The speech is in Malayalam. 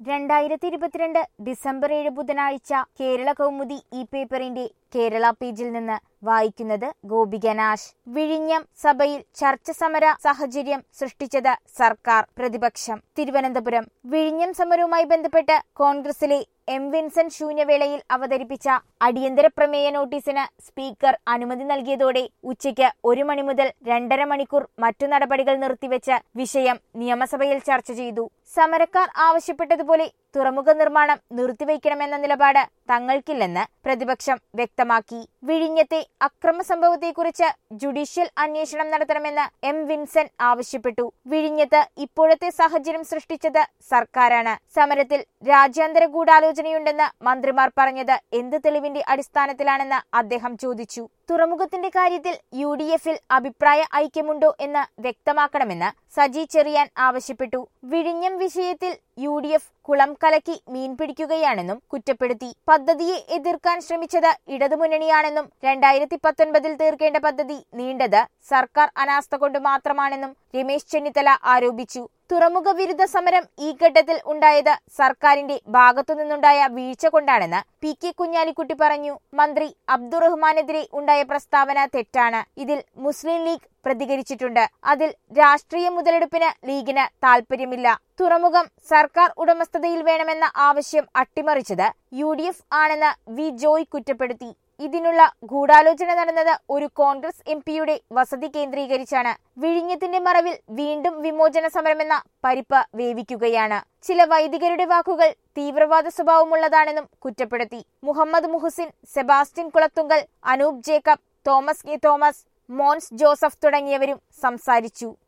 രണ്ടായിരത്തി ഇരുപത്തിരണ്ട് ഡിസംബർ ഏഴ് ബുധനാഴ്ച കേരള കൗമുദി ഈ പേപ്പറിന്റെ കേരള പേജിൽ നിന്ന് വായിക്കുന്നത് ഗോപിക നാശ് വിഴിഞ്ഞം സഭയിൽ ചർച്ച സമര സാഹചര്യം സൃഷ്ടിച്ചത് സർക്കാർ പ്രതിപക്ഷം തിരുവനന്തപുരം വിഴിഞ്ഞം സമരവുമായി ബന്ധപ്പെട്ട് കോൺഗ്രസിലെ എം വിൻസെന്റ് ശൂന്യവേളയിൽ അവതരിപ്പിച്ച അടിയന്തര പ്രമേയ നോട്ടീസിന് സ്പീക്കർ അനുമതി നൽകിയതോടെ ഉച്ചയ്ക്ക് ഒരു മണി മുതൽ രണ്ടര മണിക്കൂർ മറ്റു നടപടികൾ നിർത്തിവെച്ച് വിഷയം നിയമസഭയിൽ ചർച്ച ചെയ്തു സമരക്കാർ ആവശ്യപ്പെട്ടതുപോലെ തുറമുഖ നിർമ്മാണം നിർത്തിവെക്കണമെന്ന നിലപാട് തങ്ങൾക്കില്ലെന്ന് പ്രതിപക്ഷം വ്യക്തമാക്കി വിഴിഞ്ഞത്തെ അക്രമ സംഭവത്തെക്കുറിച്ച് ജുഡീഷ്യൽ അന്വേഷണം നടത്തണമെന്ന് എം വിൻസെന്റ് ആവശ്യപ്പെട്ടു വിഴിഞ്ഞത്ത് ഇപ്പോഴത്തെ സാഹചര്യം സൃഷ്ടിച്ചത് സർക്കാരാണ് സമരത്തിൽ രാജ്യാന്തര ഗൂഢാലോചനയുണ്ടെന്ന് മന്ത്രിമാർ പറഞ്ഞത് എന്ത് തെളിവിന്റെ അടിസ്ഥാനത്തിലാണെന്ന് അദ്ദേഹം ചോദിച്ചു തുറമുഖത്തിന്റെ കാര്യത്തിൽ യു ഡി എഫിൽ അഭിപ്രായ ഐക്യമുണ്ടോ എന്ന് വ്യക്തമാക്കണമെന്ന് സജി ചെറിയാൻ ആവശ്യപ്പെട്ടു വിഴിഞ്ഞം വിഷയത്തിൽ യു ഡി എഫ് കുളം കലക്കി മീൻ പിടിക്കുകയാണെന്നും കുറ്റപ്പെടുത്തി പദ്ധതിയെ എതിർക്കാൻ ശ്രമിച്ചത് ഇടതുമുന്നണിയാണെന്നും രണ്ടായിരത്തി പത്തൊൻപതിൽ തീർക്കേണ്ട പദ്ധതി നീണ്ടത് സർക്കാർ അനാസ്ഥ കൊണ്ട് മാത്രമാണെന്നും രമേശ് ചെന്നിത്തല ആരോപിച്ചു തുറമുഖ വിരുദ്ധ സമരം ഈ ഘട്ടത്തിൽ ഉണ്ടായത് സർക്കാരിന്റെ ഭാഗത്തുനിന്നുണ്ടായ വീഴ്ച കൊണ്ടാണെന്ന് പി കെ കുഞ്ഞാലിക്കുട്ടി പറഞ്ഞു മന്ത്രി അബ്ദുറഹ്മാനെതിരെ ഉണ്ടായ പ്രസ്താവന തെറ്റാണ് ഇതിൽ മുസ്ലിം ലീഗ് പ്രതികരിച്ചിട്ടുണ്ട് അതിൽ രാഷ്ട്രീയ മുതലെടുപ്പിന് ലീഗിന് താൽപര്യമില്ല തുറമുഖം സർക്കാർ ഉടമസ്ഥതയിൽ വേണമെന്ന ആവശ്യം അട്ടിമറിച്ചത് യു ഡി എഫ് ആണെന്ന് വി ജോയ് കുറ്റപ്പെടുത്തി ഇതിനുള്ള ഗൂഢാലോചന നടന്നത് ഒരു കോൺഗ്രസ് എം പിയുടെ വസതി കേന്ദ്രീകരിച്ചാണ് വിഴിഞ്ഞത്തിന്റെ മറവിൽ വീണ്ടും വിമോചന സമരമെന്ന പരിപ്പ് വേവിക്കുകയാണ് ചില വൈദികരുടെ വാക്കുകൾ തീവ്രവാദ സ്വഭാവമുള്ളതാണെന്നും കുറ്റപ്പെടുത്തി മുഹമ്മദ് മുഹസിൻ സെബാസ്റ്റ്യൻ കുളത്തുങ്കൽ അനൂപ് ജേക്കബ് തോമസ് കെ തോമസ് മോൻസ് ജോസഫ് തുടങ്ങിയവരും സംസാരിച്ചു